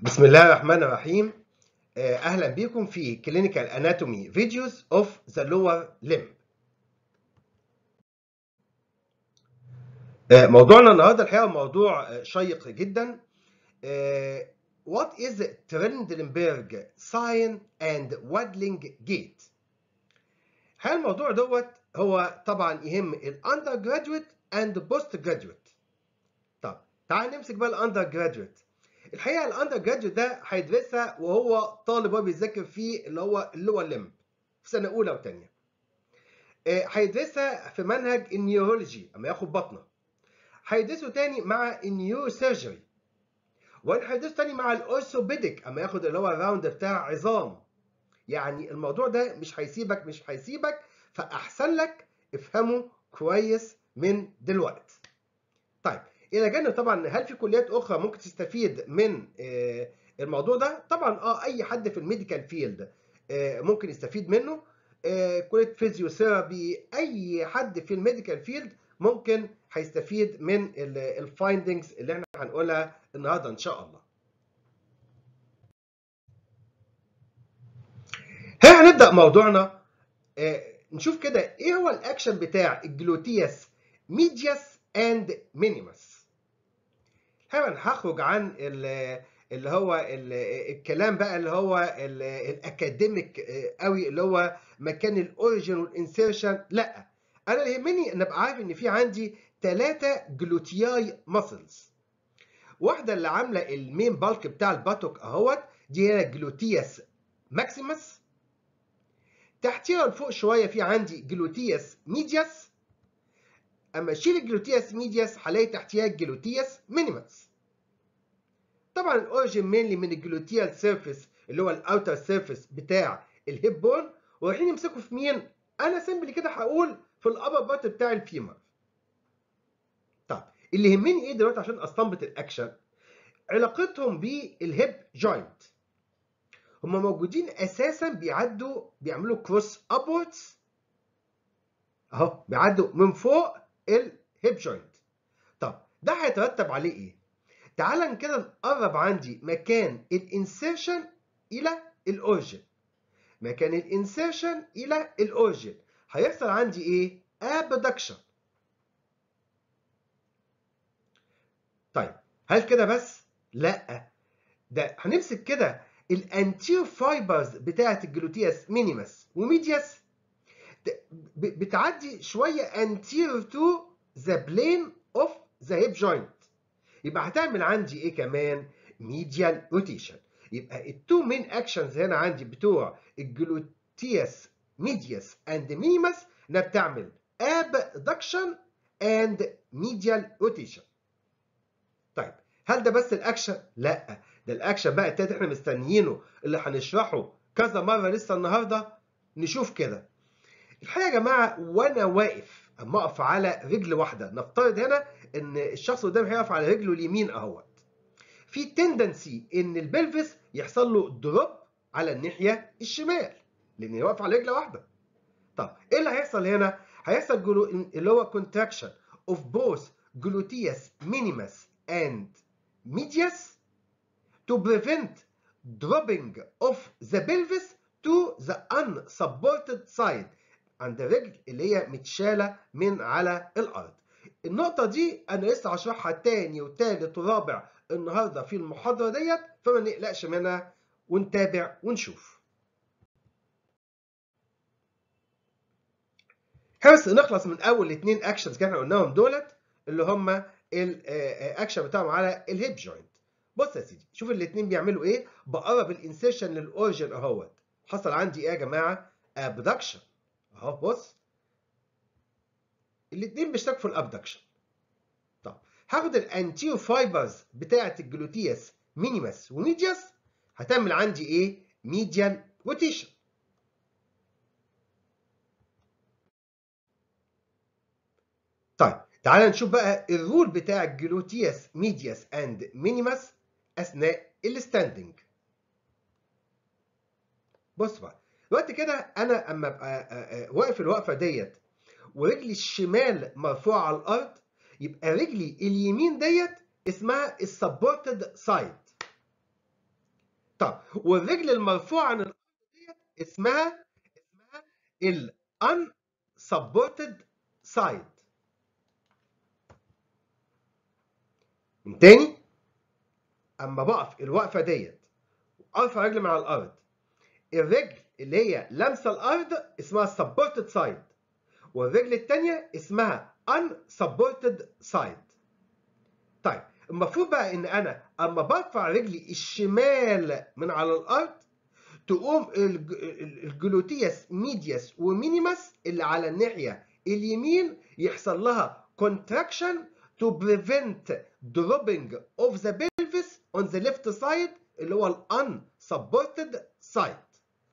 بسم الله الرحمن الرحيم آه، اهلا بكم في كلينيكال اناتومي فيديوز اوف ذا لور ليمب موضوعنا النهارده الحقيقه موضوع آه، شيق جدا وات از ترندلنبرج ساين اند وادلينج جيت هل الموضوع دوت هو طبعا يهم الاندر جراديويت اند بوست جراديويت طب تعال نمسك بقى الاندر جراديويت الحقيقه الاندر جراديوت ده هيدرسها وهو طالب وهو بيذاكر في اللي هو اللور ليمب في سنه اولى وثانيه هيدرسها في منهج النيورولوجي اما ياخد بطنه هيدرسه تاني مع النيورو سيرجري وهيدرسه تاني مع الاورثوبيديك اما ياخد اللي هو الراوند بتاع عظام يعني الموضوع ده مش هيسيبك مش هيسيبك فاحسن لك افهمه كويس من دلوقتي طيب الى جانب طبعا هل في كليات اخرى ممكن تستفيد من الموضوع ده طبعا اه اي حد في الميديكال فيلد ممكن يستفيد منه كليه فيزيوثيرابي اي حد في الميديكال فيلد ممكن هيستفيد من الفايندنجز اللي احنا هنقولها النهارده ان شاء الله ها هنبدا موضوعنا نشوف كده ايه هو الاكشن بتاع الجلوتيوس ميدياس اند مينيمس طبعا هخرج عن اللي هو الكلام بقى اللي هو الاكاديميك قوي اللي هو مكان الاوريجن والانسيرشن لا انا اللي يهمني ان ابقى عارف ان في عندي ثلاثه جلوتياي ماسلز واحده اللي عامله المين بالك بتاع الباتوك اهوت دي هي جلوتيوس ماكسيمس تحتيها لفوق شويه في عندي جلوتيوس ميدياس اما اشيل الجلوتيوس ميدياس هلاقي تحتيها الجلوتيوس مينيمس طبعا الاوريجن مينلي من الجلوتيال سيرفيس اللي هو الاوتر سيرفيس بتاع الهيب بون ورايحين يمسكوا في مين انا سيمبلي كده هقول في الابر بارت بتاع الفيمر طب اللي يهمني ايه دلوقتي عشان استنبط الاكشن علاقتهم بالهيب جوينت هما موجودين اساسا بيعدوا بيعملوا كروس ابوردز اهو بيعدوا من فوق الهيب جوينت طب ده هيترتب عليه ايه تعال كده نقرب عندي مكان الانسيرشن الى الاورجن مكان الانسيرشن الى الاورجن هيحصل عندي ايه ابدكشن طيب هل كده بس لا ده هنمسك كده الانتير فايبرز بتاعه الجلوتيوس مينيمس وميدياس بتعدي شويه anterior to the plane of the hip joint يبقى هتعمل عندي ايه كمان medial rotation يبقى التو مين اكشنز هنا عندي بتوع الجلوتيوس ميدياس اند مينيمس انها بتعمل abduction and medial rotation طيب هل ده بس الاكشن لا ده الاكشن بقى التالت احنا مستنيينه اللي هنشرحه كذا مره لسه النهارده نشوف كده الحقيقه يا جماعه وانا واقف اما اقف على رجل واحده نفترض هنا ان الشخص قدامي هيقف على رجله اليمين اهوت في تندنسي ان البلفس يحصل له دروب على الناحيه الشمال لان واقف على رجله واحده طب ايه اللي هيحصل هنا هيحصل جلو... اللي هو contraction of both gluteus minimus and medius to prevent dropping of the pelvis to the unsupported side عند الرجل اللي هي متشالة من على الأرض النقطة دي أنا لسه هشرحها تاني وتالت ورابع النهاردة في المحاضرة ديت فما نقلقش منها ونتابع ونشوف بس نخلص من أول اتنين أكشنز كده احنا قلناهم دولت اللي هما الأكشن بتاعهم على الهيب جوينت بص يا سيدي شوف الاتنين بيعملوا إيه بقرب الانسيرشن للأورجن أهوت حصل عندي إيه يا جماعة؟ ابدكشن اهو بص الاثنين بيشتركوا في الابدكشن طب هاخد الانتيو فايبرز بتاعه الجلوتيوس مينيمس وميدياس هتعمل عندي ايه ميديال روتيشن طيب تعال نشوف بقى الرول بتاع الجلوتيوس ميدياس اند مينيمس اثناء الستاندنج بص بقى دلوقتي كده انا اما ابقى واقف الوقفه ديت ورجلي الشمال مرفوعه على الارض يبقى رجلي اليمين ديت اسمها السبورتد سايد طب والرجل المرفوعه عن الارض ديت اسمها اسمها ال unsupported side من تاني اما بقف الوقفه ديت ارفع رجلي من على الارض الرجل اللي هي لامسه الارض اسمها supported side والرجل الثانيه اسمها unsupported side طيب المفروض بقى ان انا اما برفع رجلي الشمال من على الارض تقوم الجلوتيوس ميدياس ومينيماس اللي على الناحيه اليمين يحصل لها contraction to prevent dropping of the pelvis on the left side اللي هو ال unsupported side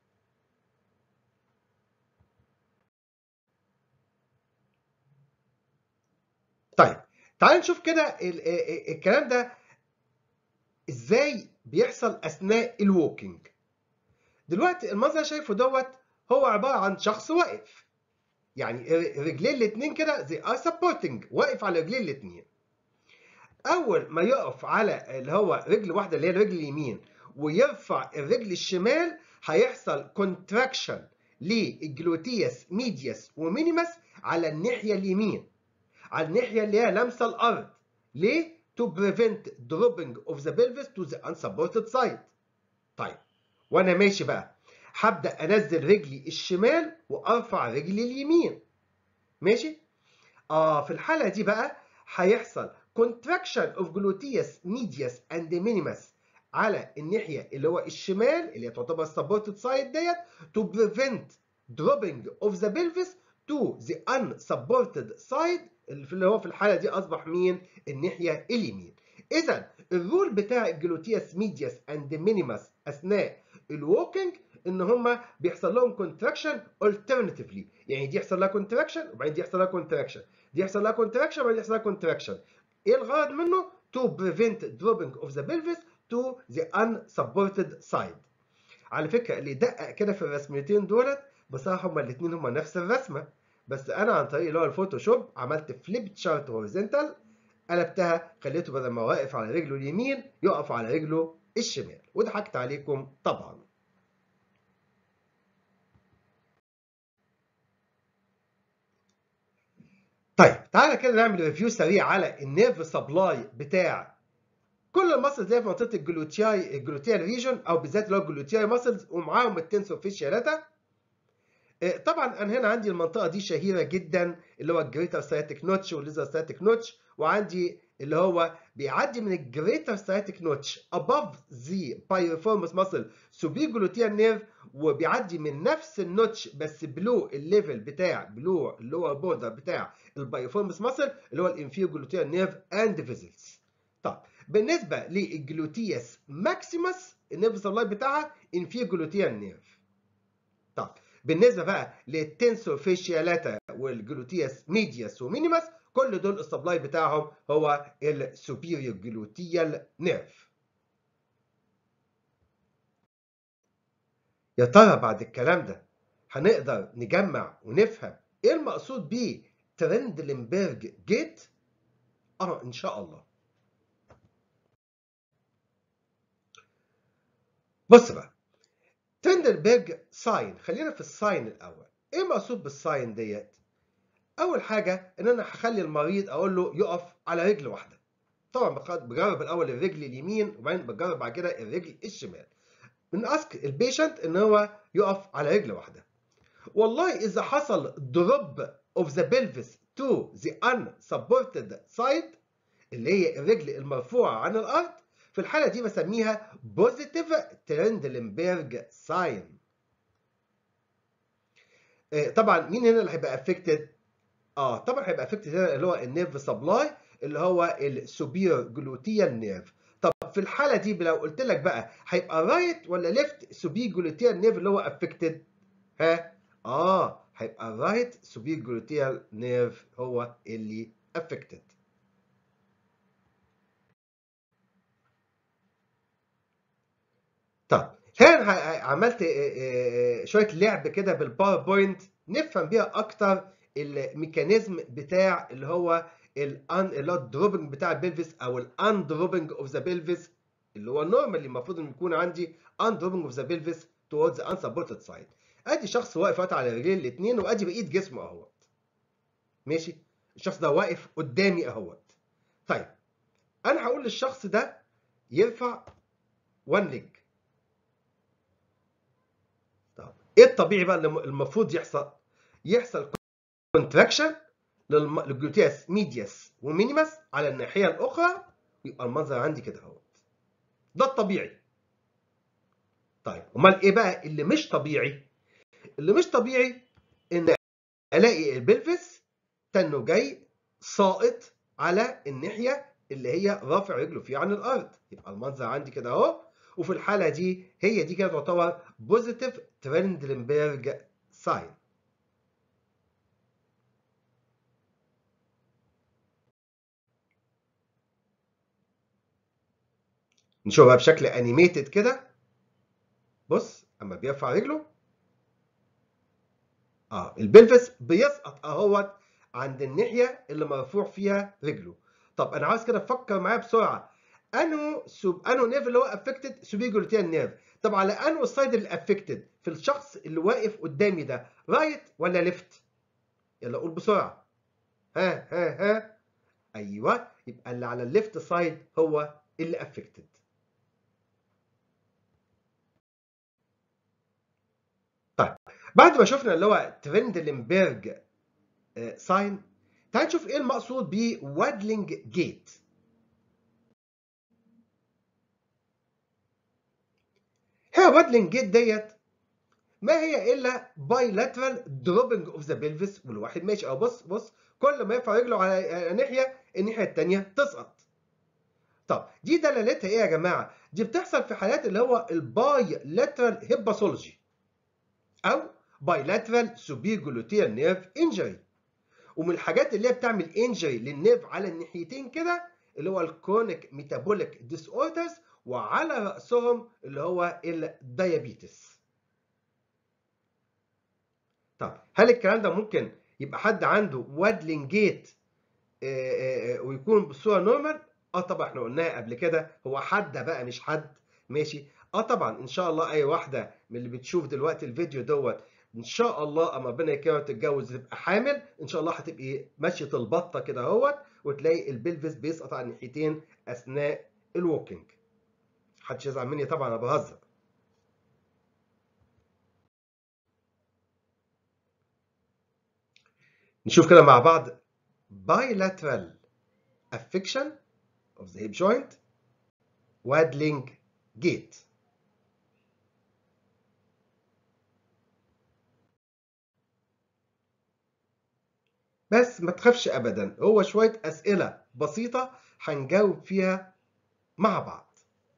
طيب تعال نشوف كده الكلام ده ازاي بيحصل اثناء الووكينج دلوقتي المنظر اللي شايفه دوت هو عباره عن شخص واقف يعني رجلين الاثنين كده زي ار سبورتنج واقف على رجلين الاثنين اول ما يقف على اللي هو رجل واحده اللي هي الرجل اليمين ويرفع الرجل الشمال هيحصل كونتراكشن للجلوتيوس ميدياس ومينيماس على الناحيه اليمين على الناحيه اللي هي لامسه الارض ليه to prevent dropping of the pelvis to the unsupported side طيب وانا ماشي بقى هبدا انزل رجلي الشمال وارفع رجلي اليمين ماشي اه في الحاله دي بقى هيحصل contraction of gluteus medius and minimus على الناحيه اللي هو الشمال اللي تعتبر supported side ديت to prevent dropping of the pelvis to the unsupported side اللي هو في الحاله دي اصبح مين الناحيه اليمين اذا الرول بتاع الجلوتيوس ميديوس اند مينيماس اثناء الووكينج ان هم بيحصل لهم كونتراكشن alternatively يعني دي يحصل لها كونتراكشن وبعدين دي يحصل لها كونتراكشن دي يحصل لها كونتراكشن وبعدين يحصل لها كونتراكشن ايه الغرض منه to prevent dropping of the pelvis to the unsupported side على فكره اللي دقق كده في الرسمتين دولت بصراحه هما الاثنين هما نفس الرسمه بس انا عن طريق اللي هو الفوتوشوب عملت فليب تشارت هوريزونتال قلبتها خليته بدل ما واقف على رجله اليمين يقف على رجله الشمال وضحكت عليكم طبعا طيب تعالى كده نعمل ريفيو سريع على النيرف سبلاي بتاع كل المسلز اللي في منطقه الجلوتياي الجلوتيال ريجون او بالذات اللي هو الجلوتياي ماسلز ومعاهم التنسور فيشيالاتا طبعا انا هنا عندي المنطقه دي شهيره جدا اللي هو الجريتر سايتك نوتش والليزر سايتك نوتش وعندي اللي هو بيعدي من الجريتر سايتك نوتش above the piriformis muscle subigluteal nerve وبيعدي من نفس النوتش بس بلو الليفل بتاع بلو اللور بوردر بتاع البايفورمس ماسل اللي هو الانفيرو جلوتيال نيرف اند فيزلز طب بالنسبه للجلوتيوس ماكسيمس النيرف سبلاي بتاعها انفيرو جلوتيال نيرف طب بالنسبه بقى للتنسور فيشيالاتا والجلوتيوس ميدياس ومينيماس كل دول السبلاي بتاعهم هو السوبيريور جلوتيال نيرف يا ترى بعد الكلام ده هنقدر نجمع ونفهم ايه المقصود بيه ترندلنبرج جيت اه ان شاء الله بص بقى ترندلبرج ساين خلينا في الساين الاول ايه المقصود بالساين ديت اول حاجه ان انا هخلي المريض اقول له يقف على رجل واحده طبعا بجرب الاول الرجل اليمين وبعدين بجرب بعد كده الرجل الشمال من اسك البيشنت ان هو يقف على رجل واحده والله اذا حصل دروب of the pelvis to the unsupported side اللي هي الرجل المرفوعه عن الارض في الحاله دي بسميها positive ترندلنبرج ساين طبعا مين هنا اللي هيبقى افكتد اه طبعا هيبقى افكتد هنا اللي هو النيرف سبلاي اللي هو السوبير جلوتيال نيرف طب في الحاله دي لو قلت لك بقى هيبقى رايت ولا ليفت سوبير جلوتيال نيرف اللي هو افكتد ها اه هيبقى رايت سوبير جلوتيال نيرف هو اللي افكتد طب هنا عملت شويه لعب كده بالباوربوينت نفهم بيها اكتر الميكانيزم بتاع اللي هو الان اللي هو الدروبنج بتاع البلفس او الان دروبنج اوف ذا بلفس اللي هو النورمال اللي المفروض انه يكون عندي undropping of the pelvis towards the unsupported side ادي شخص واقف واقف على رجليه الاثنين وادي بقيه جسمه اهوت ماشي الشخص ده واقف قدامي اهوت طيب انا هقول للشخص ده يرفع وان ليج طب ايه الطبيعي بقى اللي المفروض يحصل يحصل كونتراكشن للجلوتياس ميدياس ومينيماس على الناحيه الاخرى يبقى المنظر عندي كده اهوت ده الطبيعي طيب امال ايه بقى اللي مش طبيعي اللي مش طبيعي ان الاقي البلفس تنه جاي ساقط على الناحيه اللي هي رافع رجله فيها عن الارض يبقى المنظر عندي كده اهو وفي الحاله دي هي دي كده تعتبر بوزيتيف ترندلنبرج ساين نشوفها بشكل انيميتد كده بص اما بيرفع رجله اه البلفس بيسقط اهوت عند الناحيه اللي مرفوع فيها رجله طب انا عاوز كده افكر معايا بسرعه انو سوب انو نيرف اللي هو افكتد سوبيجلوتيان نيرف طب على انو السايد اللي افكتد في الشخص اللي واقف قدامي ده رايت ولا ليفت يلا قول بسرعه ها ها ها ايوه يبقى اللي على الليفت سايد هو اللي افكتد طيب بعد ما شفنا اللي هو ترندلنبرج ساين تعال نشوف ايه المقصود بوادلينج جيت هي وادلينج جيت ديت ما هي الا بايلاترال دروبنج اوف ذا بلفس والواحد ماشي او بص بص كل ما يرفع رجله على ناحيه الناحيه الثانيه تسقط طب دي دلالتها ايه يا جماعه دي بتحصل في حالات اللي هو الباي لاترال هيباثولوجي او بايلاترال سوبيجلوتيال نيرف انجري ومن الحاجات اللي هي بتعمل انجري للنيرف على الناحيتين كده اللي هو الكرونيك ميتابوليك ديس اوردرز وعلى راسهم اللي هو الديابيتس طب هل الكلام ده ممكن يبقى حد عنده وادلينج جيت ويكون بصوره نورمال اه طبعا احنا قلناها قبل كده هو حد بقى مش حد ماشي اه طبعا ان شاء الله اي واحده من اللي بتشوف دلوقتي الفيديو دوت ان شاء الله اما ربنا يكرمها تتجوز تبقى حامل ان شاء الله هتبقي ماشيه البطه كده اهوت وتلاقي البلفس بيسقط على الناحيتين اثناء الووكينج محدش يزعل مني طبعا انا بهزر نشوف كده مع بعض bilateral affection of the hip joint waddling gait بس ما تخافش ابدا هو شويه اسئله بسيطه هنجاوب فيها مع بعض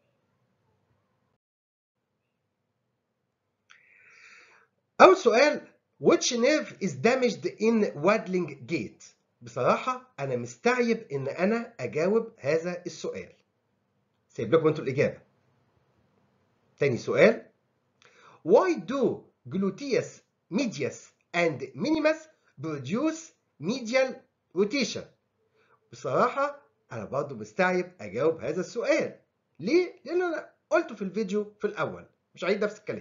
اول سؤال which nerve is damaged in waddling gait بصراحه انا مستعجب ان انا اجاوب هذا السؤال سيب لكم انتوا الاجابه تاني سؤال why do gluteus medius and minimus produce medial rotation بصراحة أنا برضه مستعجب أجاوب هذا السؤال ليه؟ لأن أنا قلته في الفيديو في الأول مش هعيد نفس الكلام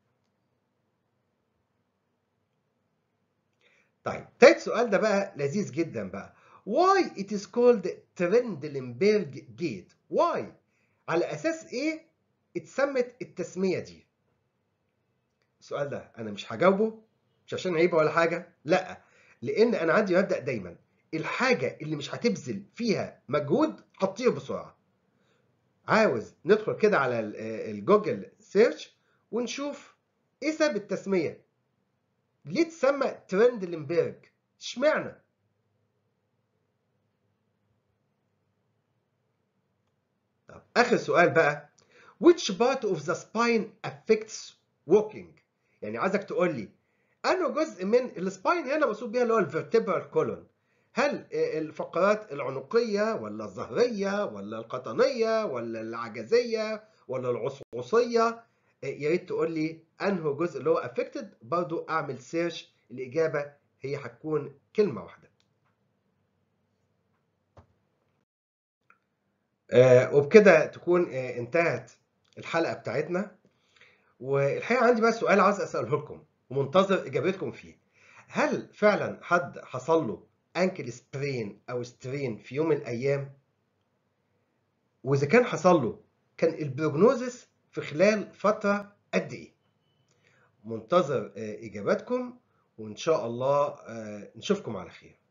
طيب تالت سؤال ده بقى لذيذ جدا بقى why it is called Trendelenburg gate why على أساس إيه اتسمت التسمية دي السؤال ده أنا مش هجاوبه مش عشان عيبة ولا حاجة لأ لان انا عندي مبدا دايما الحاجه اللي مش هتبذل فيها مجهود هتطير بسرعه عاوز ندخل كده على الجوجل سيرش ونشوف ايه سبب التسميه ليه اتسمى ترندلنبرج اشمعنى طب اخر سؤال بقى which part of the spine affects walking يعني عايزك تقول لي انه جزء من السباين هنا مقصود بيها اللي هو الفرتبرال كولون هل الفقرات العنقيه ولا الظهريه ولا القطنيه ولا العجزيه ولا العصعصيه يا ريت تقول لي انه جزء اللي هو افكتد برضو اعمل سيرش الاجابه هي هتكون كلمه واحده آه، وبكده تكون آه، انتهت الحلقة بتاعتنا والحقيقة عندي بقى سؤال عاوز أسأله لكم ومنتظر إجابتكم فيه هل فعلا حد حصل له أنكل سبرين أو سترين في يوم من الأيام؟ وإذا كان حصل له كان البروجنوزس في خلال فترة قد إيه؟ منتظر آه، إجاباتكم وإن شاء الله آه، نشوفكم على خير